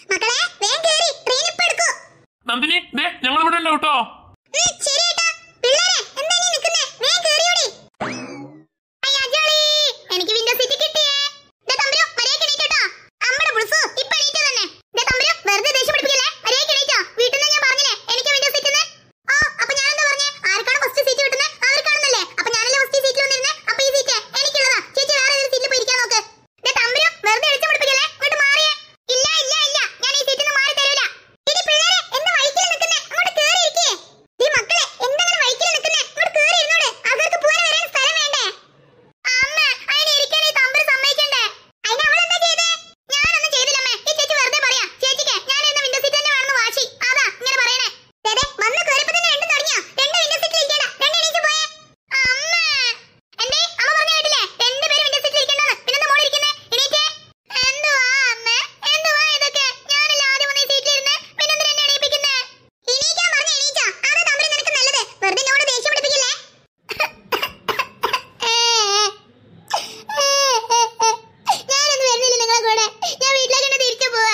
മക്കളെ വേഗം കേറി ട്രെയിൻ ഇപ്പൊ എടുക്കൂ നന്ദിനി ദേ ഞങ്ങൾ ഇവിടെ ഉണ്ട് കേട്ടോ ഉം, ശരി ഏട്ടാ പിള്ളേരെ എന്താ നീ നിക്കുന്നേ വേഗം കേറിയോടി അയ്യ, ജോളി. എനിക്ക് വിൻഡോ സീറ്റ് കിട്ടിയേ ദേ തമ്പുരു, മര്യാദയ്ക്ക് എണീറ്റോട്ടോ. അമ്മടെ പുളുസു, ഇപ്പൊ എണീറ്റോ തന്നെ. ദേ തമ്പുരു, വെറുതെ ദേഷ്യം പിടിപ്പിക്കല്ലേ. മര്യാദയ്ക്ക് എണീറ്റോ. വീട്ടിൽ നിന്ന് ഞാൻ പറഞ്ഞില്ലേ, എനിക്ക് വിൻഡോ സീറ്റ് എന്ന്. ആ, അപ്പൊ ഞാനെന്താ പറഞ്ഞേ? ആർക്കാണ് first സീറ്റ് കിട്ടുന്നെ? അവർക്കാണെന്നല്ലേ? അപ്പൊ ഞാനല്ലേ first സീറ്റിൽ വന്നിരുന്നെ? അപ്പൊ ഈ സീറ്റ് എനിക്കുള്ളതാ. ചേച്ചി വേറെ ഏതെങ്കിലും സീറ്റിൽ പോയി ഇരിക്കാൻ നോക്ക്. ദേ തമ്പുരു, വെറുതെ ദേഷ്യം പിടിപ്പിക്കല്ലേ. ഇങ്ങോട്ട് മാറിയേ. ഇല്ല, ഇല്ല, ഇല്ല. ഞാൻ ഈ സീറ്റിൽ നിന്ന് മാറി തരൂല. ഇനി പിള്ളേരെ, എന്താ വഴിക്കിൽ നിൽക്കുന്നെ? അങ്ങോട്ട് കേറി ഇരിക്കേ. ദേ മക്കളെ, എന്താ ഇങ്ങനെ വഴിക്കിൽ നിൽക്കുന്നെ? അങ്ങോട്ട് കേറി ഇരുന്നോടെ. അകത്ത് പോകാൻ വരാൻ സ്ഥലം വേണ്ടേ? അമ്മ, അതിന് ഇരിക്കാൻ ഈ തമ്പുരു സമ്മതിക്കണ്ടേ? അതിന് അവളെന്താ ചെയ്തേ? ഞാനൊന്നും ചെയ്തില്ലമ്മേ. ഈ ചേച്ചി വെറുതെ പറയാ. ചേച്ചിക്ക് ഞാൻ ഇരുന്ന window seat തന്നെ വേണമെന്ന് വാശി. അതാ ഇങ്ങനെ പറയണേ. ദേ, ദേ, വന്ന് കേറിയപ്പോ തന്നെ രണ്ടും തുടങ്ങിയോ? രണ്ട് window seat ൽ ഇരിക്കണ്ട. രണ്ട് എണീച്ച് പോയേ. അമ്മ. എന്തേ? അമ്മ പറഞ്ഞ കേട്ടില്ലേ? രണ്ടുപേരും window seat ൽ ഇരിക്കണ്ടെന്ന്. പിന്നെന്താ മോളിൽ ഇരിക്കുന്നെ? എണീറ്റേ. എന്തുവാ അമ്മേ? എന്തുവാ ഇതൊക്കെ? ഞാനല്ലേ ആദ്യം വന്ന് ഈ seat ൽ ഇരുന്നെ. പിന്നെന്തിനാ എന്നെ എണീപ്പിക്കുന്നെ? എണീക്കാൻ പറഞ്ഞ എണീച്ചോ? അതാ തമ്പുരു നിനക്ക് നല്ലത്. വെറുതെ എന്നോട് ദേഷ്യം പിടിപ്പിക്കില്ലേ? ഞാനൊന്നും വരുന്നില്ല നിങ്ങളെ കൂടെ ഞാൻ വീട്ടിലേക്ക് തന്നെ തിരിച്ചു പോവാ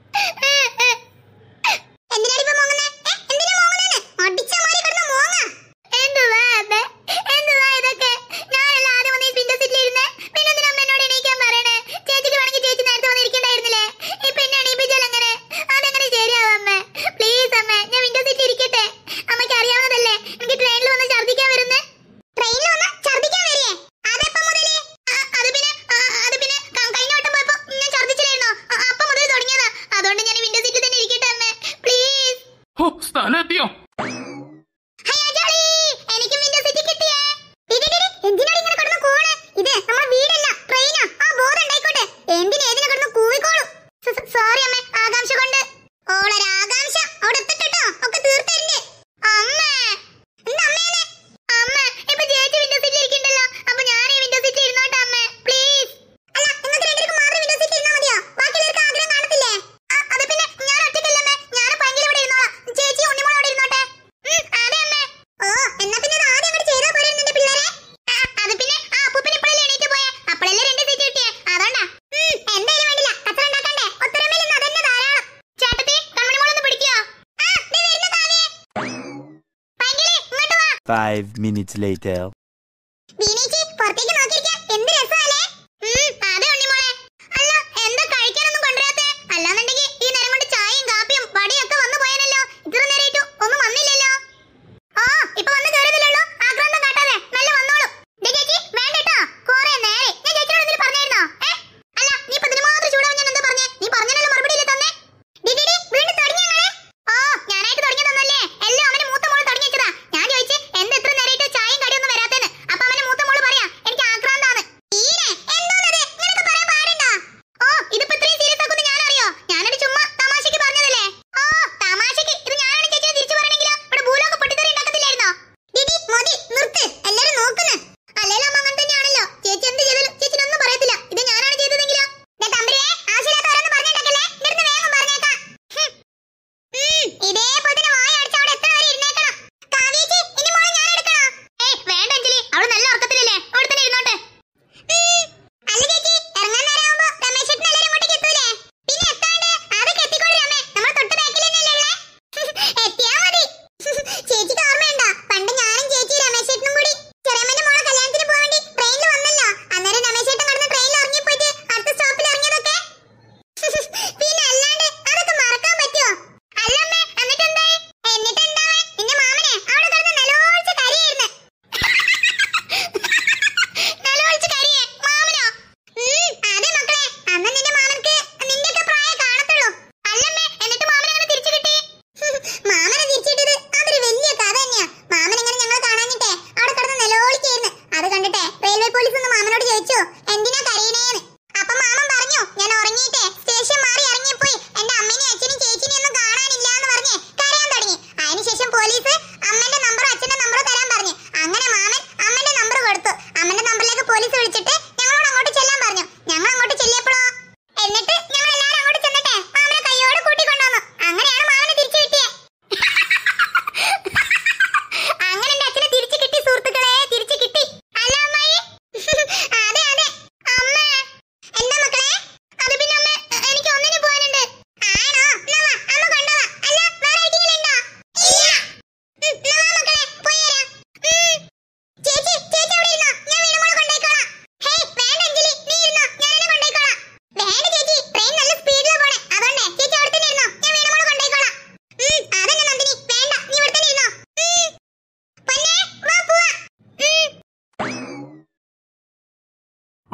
എന്തിനാടി ഇപ്പൊ മോങ്ങുന്നെ? ഏ, എന്തിനാ മോങ്ങുന്നെന്ന്? അടിച്ച മാതിരി കിടന്ന് മോങ്ങാ. എന്തുവാ അമ്മേ? എന്തുവാ ഇതൊക്കെ? ഞാനല്ലേ ആദ്യം വന്ന് ഈ window seat ൽ ഇരുന്നെ. പിന്നെന്തിനാ അമ്മ എന്നോട് എണീക്കാൻ പറയണേ? ചേച്ചിക്ക് വേണമെങ്കിൽ ചേച്ചി നേരത്തെ വന്ന് ഇരിക്കണ്ടായിരുന്നില്ലേ? ഇപ്പൊ എന്നെ എണീപ്പിച്ചാൽ എങ്ങനെ? അതെങ്ങനെ ശരിയാവും അമ്മേ? Please അമ്മേ, ഞാൻ window seat ൽ ഇരിക്കട്ടെ. അമ്മയ്ക്ക് അറിയാവുന്നതല്ലേ എനിക്ക് ട്രെയിനിൽ വന്ന് ഛർദ്ദിക്കാൻ വരുന്നേ ട്രെയിനിൽ വന്ന് ഛർദ്ദിക്കാൻ വരികയെ? അതെപ്പോ മുതല്? ആ, അത് പിന്നെ ആ, അത് പിന്നെ ക- കഴിഞ്ഞ വട്ടം പോയപ്പോ ഞാൻ ഛർദ്ദിച്ചില്ലായിരുന്നോ? ആ, അപ്പൊ മുതൽ തുടങ്ങിയതാ. അതുകൊണ്ട് ഞാൻ വിൻഡോ സീറ്റിൽ തന്നെ ഇരിക്കട്ടെ അമ്മേ. പ്ലീസ്. ഹോ സ്ഥലം എത്തിയോ ഹയ്യാ ജോളി. എനിക്ക് വിൻഡോ സീറ്റ് കിട്ടിയേ. ഇടി, ഇടി, ഇടി. എന്തിനാടി ഇങ്ങനെ കിടന്ന് കൂവണേ? ഇത് നമ്മുടെ വീടല്ല, ട്രെയിനാ. ആ, ബോധം ഉണ്ടായിക്കോട്ടെ. എന്തിന് ഏതിനെ കിടന്ന് കൂവിക്കോളും. സ- സ- സോറി അമ്മേ, ആകാംക്ഷ കൊണ്ട്. ഓളൊരാകാംക്ഷ. അവിടെ എത്തട്ടെട്ടോ. ഒക്കെ തീർത്തരുണ്ട്. അമ്മേ. എന്താ അമ്മേനെ? അമ്മ, ഇപ്പൊ ചേച്ചി വിൻഡോ സീറ്റിൽ ഇരിക്കണ്ടല്ലോ. അപ്പൊ ഞാൻ ഈ വിൻഡോ സീറ്റിൽ ഇരുന്നോട്ടെ അമ്മേ. പ്ലീസ്. അല്ല, നിങ്ങൾക്ക് രണ്ടുപേർക്കും മാത്രം വിൻഡോ സീറ്റിൽ ഇരുന്നാ മതിയോ? ബാക്കിയുള്ളവർക്ക് ആഗ്രഹം കാണത്തില്ലേ? ആ, അത് പിന്നെ ഞാൻ ഒറ്റയ്ക്കല്ലേ അമ്മേ. ഞാനും പൈങ്കിളി ഇവിടെ ഇരുന്നോളാം. ചേച്ചി ഉണ്ണിമോൾ അവിടെ ഇരുന്നോട്ടെ. ഉം, അതെ അമ്മേ. ഓ, എന്നാ പിന്നെ അത് ആദ്യം അങ്ങോട്ട് ചെയ്താ പോരെ നിന്റെ പിള്ളേരെ? ആ, അത് പിന്നെ ആ അപ്പൂപ്പൻ ഇപ്പോഴല്ലേ എണീറ്റ് പോയെ. അപ്പോഴല്ലേ രണ്ട് സീറ്റ് കിട്ടിയെ. അതുകൊണ്ടാ. ഉം, എന്തായാലും വേണ്ടില്ല. കച്ചറ ഉണ്ടാക്കണ്ടേ? ഒത്തൊരുമയിൽ ഇന്ന് അതന്നെ ധാരാളം. ചേട്ടത്തി, കൺമണിമോളൊന്ന് പിടിക്കുവോ? ആ, ദേ വരുന്നു താനേ. പൈങ്കിളി, ഇങ്ങോട്ട് വാ. Five minutes later. ദീനേച്ചി, പുറത്തേക്ക് നോക്കിയിരിക്കാൻ എന്ത് രസാലേ? ഉം, അതെ ഉണ്ണിമോളെ. അല്ല, എന്താ കഴിക്കാനൊന്നും കൊണ്ടുവരാത്തെ? അല്ലാന്നുണ്ടെങ്കി ഈ നേരം കൊണ്ട് ചായയും കാപ്പിയും വടയും ഒക്കെ വന്നു പോയേനല്ലോ. ഇത്ര നേരായിട്ടും ഒന്നും വന്നില്ലല്ലോ. ആ, ഇപ്പൊ വന്ന് കേറിയതല്ലേ ഉള്ളൂ. ആക്രാന്തം കാട്ടാതെ, മെല്ലെ വന്നോളൂ. ദേ ചേച്ചി, വേണ്ട ട്ടോ. കുറേ നേരെ. ഞാൻ ചേച്ചിയോട് എന്തെങ്കിലും പറഞ്ഞായിരുന്നോ? ഏ? അല്ല, നീ ഇപ്പൊ ഇതിന് മാത്രം ചൂടാവാൻ ഞാൻ എന്താ പറഞ്ഞേ? നീ പറഞ്ഞതിനുള്ള മറുപടി ഇല്ലേ തന്നേ? ഡി, ഡി, ഡി, വീണ്ടും തുടങ്ങിയോ നിങ്ങള്? ഓ, ഞാനായിട്ട് തുടങ്ങിയതൊന്നുമല്ലേ. എല്ലാം അവന്റെ മൂത്ത മോള് തുടങ്ങി വെച്ചതാ. ഞാൻ ചോദിച്ച്, എന്താ ഇത്ര നേരായിട്ട് ചായയും കടിയൊന്നും വരാത്തെ?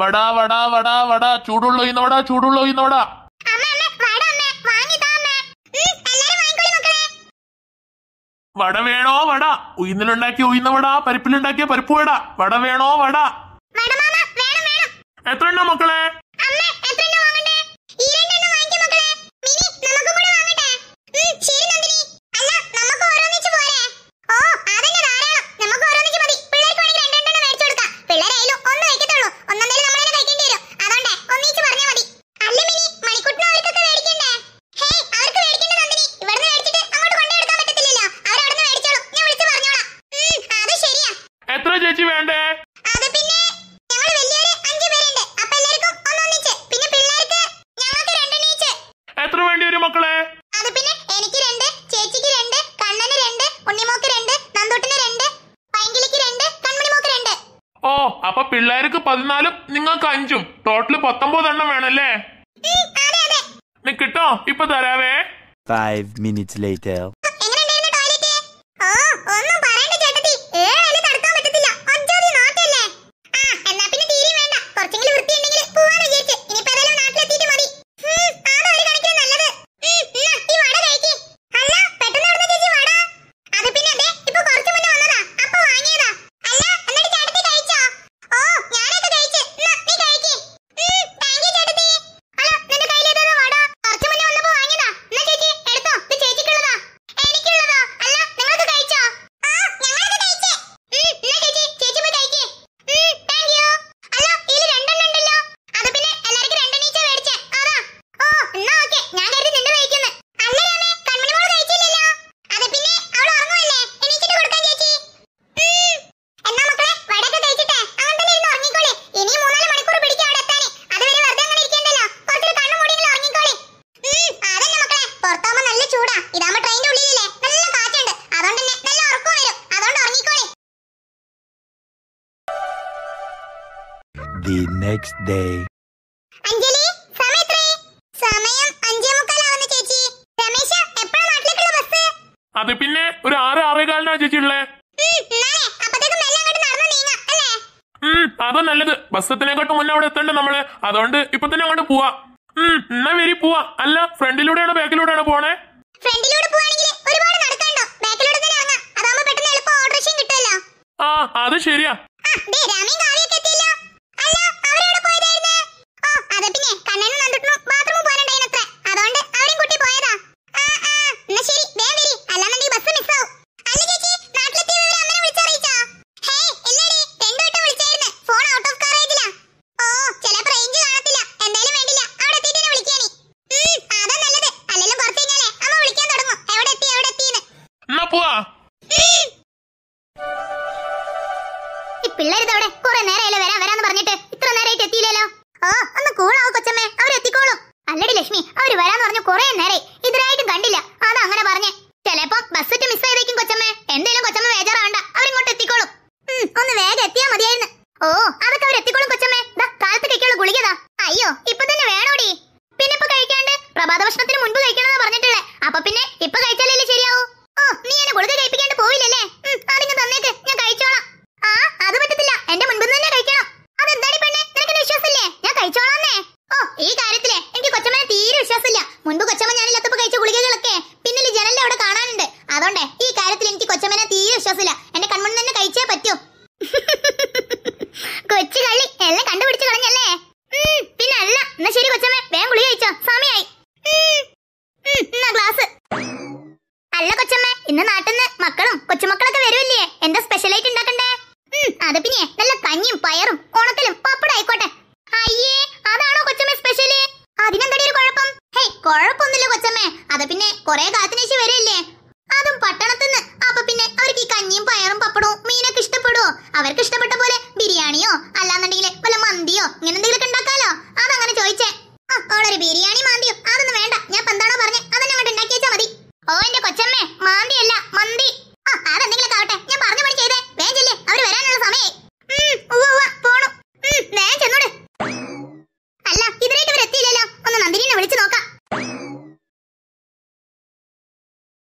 വട വട വട വട ചൂടുള്ള ഒയ്യുന്ന വട ചൂടുള്ള ഒയ്യുന്ന വട അമ്മ അമ്മ വട അമ്മ വാങ്ങി താ അമ്മ ഉം, എല്ലാരും വാങ്ങിക്കോളി മക്കളെ വട വേണോ വട ഉയ്ന്നിലുണ്ടാക്കിയ ഉയ്യുന്ന വട പരിപ്പിലുണ്ടാക്കിയ പരിപ്പ് വട വട വേണോ വട വട മാമ വേണം വേണം എത്ര എണ്ണം മക്കളെ അമ്മ എത്രണ്ണം വാങ്ങണ്ടേ ഈ രണ്ടെണ്ണം വാങ്ങിക്കോ മക്കളെ മിനി നമുക്കും കൂടെ വാങ്ങട്ടെ ഉം, ശരി നന്ദിനി അല്ല നമുക്ക് ഓരോന്നിച്ച് പോരെ ഓ അതന്നെ ധാരാളം നമുക്ക് ഓരോന്നിച്ച് മതി പിള്ളേർക്ക് വേണമെങ്കിൽ രണ്ടെണ്ണം മേടിച്ചു കൊടുക്കാം പിള്ളേരായാലും ഒന്ന് കഴിക്കത്തുള്ളൂ ഒന്നെന്തായാലും നമ്മൾ തന്നെ കഴിക്കേണ്ടി വരും അതുകൊണ്ട് ഒന്നിച്ച് പറഞ്ഞാൽ മതി അല്ല മിനി മണിക്കുട്ടിനും അവർക്കൊക്കെ മേടിക്കണ്ടേ ഹേയ് അവർക്ക് മേടിക്കണ്ട നന്ദിനി ഇവിടുന്ന് മേടിച്ചിട്ട് അങ്ങോട്ട് കൊണ്ടുകൊടുക്കാൻ പറ്റത്തില്ലല്ലോ അവർ അവിടുന്ന് മേടിച്ചോളും ഞാൻ വിളിച്ച് പറഞ്ഞോളാം ഉം, അത് ശരിയാ എത്ര ചേച്ചി വേണ്ടേ അത് പിന്നെ ഞങ്ങൾ വലിയൊരു അഞ്ചു പേരുണ്ട് അപ്പൊ എല്ലാവർക്കും ഒന്നൊന്നിച്ച് പിന്നെ പിള്ളേർക്ക് ഞങ്ങൾക്ക് രണ്ടെണ്ണീച്ച് എത്ര വേണ്ടി വരും മക്കളെ അത് പിന്നെ എനിക്ക് രണ്ട് ചേച്ചിക്ക് രണ്ട് കണ്ണന് രണ്ട് ഉണ്ണിമോക്ക് രണ്ട് നന്ദൂട്ടിന് രണ്ട് പൈങ്കിളിക്ക് രണ്ട് കൺമണിമോക്ക് രണ്ട് ഓ അപ്പൊ പിള്ളേർക്ക് പതിനാലും നിങ്ങൾക്ക് അഞ്ചും ടോട്ടല് പത്തൊമ്പത് എണ്ണം വേണല്ലേ ഉം, അതെ അതെ നിക്കിട്ടോ ഇപ്പൊ തരാവേ Five minutes later. എങ്ങനെയുണ്ടായിരുന്നു ടോയ്ലറ്റ് ഓ ഒന്നും പറയണ്ട ചേട്ടത്തി ഏഴ് നടക്കാൻ പറ്റത്തില്ല അഞ്ചാതി നാട്ടല്ലേ ആ എന്നാ പിന്നെ തീരെ വേണ്ട കുറച്ചെങ്കിലും വൃത്തിയുണ്ടെങ്കിൽ പോവാന്ന് വിചാരിച്ചു ഇനിയിപ്പോ ഏതായാലും നാട്ടിലെത്തിയിട്ട് മതി ഉം, അതാ ഒരു കണക്കിന് നല്ലത് ഉം, എന്നാ, ഈ വട കഴിക്ക് അല്ല പെട്ടെന്ന് എവിടുന്നാ ചേച്ചി വട അത് പിന്നെ അതെ ഇപ്പൊ കുറച്ച് മുന്നേ വന്നതാ അപ്പൊ വാങ്ങിയതാ അല്ല എന്നിട്ട് ചേട്ടത്തി കഴിച്ചോ ഓ ഞാനൊക്കെ കഴിച്ച് എന്നാ, നീ കഴിക്ക് ഉം, താങ്ക് യു ചേട്ടത്തി അല്ല നിന്റെ കയ്യിലേതാ വട കുറച്ച് മുന്നേ വന്നപ്പോ വാങ്ങിയതാ എന്നാ ചേച്ചി എടുത്തോ ഇത് ചേച്ചിക്കുള്ളതാ എനിക്കുള്ളതോ അല്ല നിങ്ങൾക്ക് കഴിച്ചോ ആ ഞങ്ങളൊക്കെ കഴിച്ച് ഉം, എന്നാ ചേച്ചി ചേച്ചി പോയി കഴിക്ക് ഉം, താങ്ക് യു അല്ല ഇതിൽ രണ്ടെണ്ണം ഉണ്ടല്ലോ അത് പിന്നെ എല്ലാവർക്കും രണ്ടെണ്ണീച്ച മേടിച്ചേ അതാ ഓ എന്നാ ഓക്കെ ഞാൻ കരുതി നിന്റെ കഴിക്കുന്നു അല്ല രാമേ കൺമണി മോള് കഴിച്ചില്ലല്ലോ അത് പിന്നെ അവൾ ഉറങ്ങുമല്ലേ എണീച്ചിട്ട് കൊടുക്കാൻ ചേച്ചി ഉം, എന്നാ മക്കളെ വടയൊക്കെ കഴിച്ചിട്ടെ അങ്ങനെ തന്നെ ഇരുന്ന് ഉറങ്ങിക്കോളി ഇനി മൂന്നാല് മണിക്കൂർ പിടിക്കും അവിടെ എത്താന് അതുവരെ വെറുതെ അങ്ങനെ ഇരിക്കണ്ടല്ലോ കുറച്ചൊരു കണ്ണു മൂടിയെങ്കിലും ഉറങ്ങിക്കോളി ഉം, അതന്നെ മക്കളെ പുറത്താവുമ്പോ നല്ല ചൂടാ ഇതാകുമ്പോ ട്രെയിനിന്റെ ഉള്ളിലല്ലേ നല്ല കാറ്റുണ്ട് അതുകൊണ്ട് തന്നെ നല്ല ഉറക്കം വരും അതുകൊണ്ട് ഉറങ്ങിക്കോളി The next day. അഞ്ജലി സമയം എത്രയായി സമയം അഞ്ചേ മുക്കാലാവുന്ന ചേച്ചി രമേശ എപ്പോഴാ നാട്ടിലേക്കുള്ള ബസ് അത് പിന്നെ ഒരു ആറ് ആറേകാലിനാ ചേച്ചി ഉള്ളേ ഉം, എന്നാലേ അപ്പത്തേക്കും മെല്ലെ അങ്ങോട്ട് നടന്നു നീങ്ങാം അല്ലേ ഉം അതാ നല്ലത് ബസ് എത്തുന്നതിനെക്കാട്ടും മുന്നേ അവിടെ എത്തണ്ടേ നമ്മള് അതുകൊണ്ട് ഇപ്പൊ തന്നെ അങ്ങോട്ട് പോവാ ഉം എന്നാ വരി പോവാ അല്ല ഫ്രണ്ടിലൂടെയാണോ ബാക്കിലൂടെയാണോ പോണേ ഫ്രണ്ടിലൂടെ പോവാണെങ്കിൽ ഒരുപാട് നടക്കണ്ടോ ബാക്കിലൂടെ തന്നെ ഇറങ്ങാം അതാവുമ്പോ പെട്ടെന്ന് എളുപ്പം ഓട്ടോറിക്ഷയും കിട്ടുമല്ലോ ആ അത് ശരിയാ ആ ദേ രാമയും കാവ്യൊക്കെ എത്തിയല്ലോ അല്ല അവരെവിടെ പോയതായിരുന്നു ഓ അത് പിന്നെ കണ്ണനും നന്ദുട്ടനും ബാത്റൂമിൽ പോകാനുണ്ടായിരുന്നത്രേ അതുകൊണ്ട് അവരെയും കൂട്ടി പോയതാ ആ ആ എന്നാ ശരി വേഗം വരി അല്ലാന്നുണ്ടെങ്കിൽ ബസ് മിസ്സാവും അല്ല ചേച്ചി നാട്ടിലെത്തിയ വിവരം അമ്മനെ വിളിച്ചറിയിച്ചോ ഹേയ് ഇല്ലടി രണ്ടു വട്ടം വിളിച്ചായിരുന്നു ഫോൺ ഔട്ട് ഓഫ് കവറേജിലാ ഓ ചിലപ്പോ റേഞ്ച് കാണത്തില്ല എന്തായാലും വേണ്ടില്ല അവിടെ എത്തിയിട്ട് എന്നെ വിളിക്കാനി ഉം, അതാ നല്ലത് അല്ലെങ്കിലും കുറച്ച് കഴിഞ്ഞാലേ അമ്മ വിളിക്കാൻ തുടങ്ങും എവിടെ എത്തി എവിടെ എത്തിയെന്ന് എന്നാ പോവാ ഈ പിള്ളേരിതവിടെ കുറെ നേരമല്ലേ വരാൻ വരാന്ന് പറഞ്ഞിട്ട് ഇത്ര നേരമായിട്ട് എത്തിയില്ലല്ലോ ഓ ഒന്ന് കൂളാവോ കൊച്ചമ്മേ അവരെത്തിക്കോളും അല്ലടി ലക്ഷ്മി അവര് വരാന്ന് പറഞ്ഞു കുറെ നേരെ ഇതിനായിട്ടും കണ്ടില്ല അതാ അങ്ങനെ പറഞ്ഞേ ചിലപ്പോ ബസ് മിസ് ചെയ്തേക്കും കൊച്ചമ്മേ എന്തേലും കൊച്ചമ്മ വേജാറാവണ്ട അവരിങ്ങോട്ട് എത്തിക്കോളും ഉം, ഒന്ന് വേഗം എത്തിയാ മതിയായിരുന്നു ഓ അതൊക്കെ അവരെത്തിക്കോളും കൊച്ചമ്മേ ദാ കാലത്ത് കഴിക്കാനുള്ള ഗുളികതാ അയ്യോ ഇപ്പൊ തന്നെ വേണോടി പിന്നെ ഇപ്പൊ കഴിക്കാണ്ട് പ്രഭാത ഭക്ഷണത്തിന് മുൻപ് കഴിക്കണമെന്ന് പറഞ്ഞിട്ടുള്ളേ അപ്പൊ പിന്നെ ഇപ്പൊ കഴിച്ചാലല്ലേ ശരിയാവൂ ഓ നീ എന്നെ ഗുളിക കഴിപ്പിക്കാണ്ട് പോവില്ലല്ലേ ഉം, അതിങ്ങ് തന്നേക്ക് ഞാൻ കഴിച്ചോളാം ആ അത് പറ്റത്തില്ല എന്റെ മുൻപിൽ നിന്ന് തന്നെ കഴിക്കണം അതെന്താടി പെണ്ണെ നിനക്ക് വിശ്വാസമില്ലേ ഞാൻ കഴിച്ചോളാന്നേ ഓ ഈ കാര്യത്തിലെ എനിക്ക് കൊച്ചമ്മനെ തീരെ വിശ്വാസമില്ല മുൻപ് കൊച്ചമ്മ ഞാനില്ലാത്തപ്പോ കഴിച്ച ഗുളികകളൊക്കെ പിന്നിൽ ജനലിൽ അവിടെ കാണാനുണ്ട് അതുകൊണ്ട് ഈ കാര്യത്തിൽ എനിക്ക് കൊച്ചമ്മനെ തീരെ വിശ്വാസമില്ല എന്റെ കൺമുന്നിൽ തന്നെ കഴിച്ചേ പറ്റൂ കൊച്ചു കള്ളി എല്ലാം കണ്ടുപിടിച്ച് കളഞ്ഞല്ലേ ഉം, പിന്നെ അല്ല എന്നാ ശരി കൊച്ചമ്മ വേഗം ഗുളിക കഴിച്ചോ സമയായി ഉം, ഉം, എന്നാ ഗ്ലാസ് അല്ല കൊച്ചമ്മ ഇന്ന് നാട്ടിന്ന് മക്കളും കൊച്ചുമക്കളൊക്കെ വരുമല്ലേ എന്താ സ്പെഷ്യൽ ആയിട്ട് ഉണ്ടാക്കണ്ടേ ഉം, അത് പിന്നെ നല്ല കഞ്ഞിയും പയറും ഉണക്കലും പപ്പടം ആയിക്കോട്ടെ അയ്യേ അതാണോ കൊച്ചമ്മ സ്പെഷ്യല് അതിനെന്താടി ഒരു കുഴപ്പം ഹേയ് കുഴപ്പമൊന്നുമില്ല കൊച്ചമ്മേ അത് പിന്നെ കൊറേ കാത്തിന് ശേഷം വരില്ലേ അതും പട്ടണത്തിന്ന് അപ്പൊ പിന്നെ അവർക്ക് ഈ കഞ്ഞിയും പയറും പപ്പടവും മീനൊക്കെ ഇഷ്ടപ്പെടുവോ അവർക്ക് ഇഷ്ടപ്പെട്ട പോലെ ബിരിയാണിയോ അല്ലാന്നുണ്ടെങ്കിൽ വല്ല മന്തിയോ ഇങ്ങനെ എന്തെങ്കിലും ഉണ്ടാക്കാലോ അതങ്ങനെ ചോദിച്ചേ ആ അവളൊരു ബിരിയാണി മാന്തിയോ അതൊന്നും വേണ്ട ഞാൻ ഇപ്പൊ എന്താണോ പറഞ്ഞേ അതന്നെ അങ്ങോട്ട് ഉണ്ടാക്കി വെച്ചാ മതി ഓ എന്റെ കൊച്ചമ്മേ മാന്തിയല്ല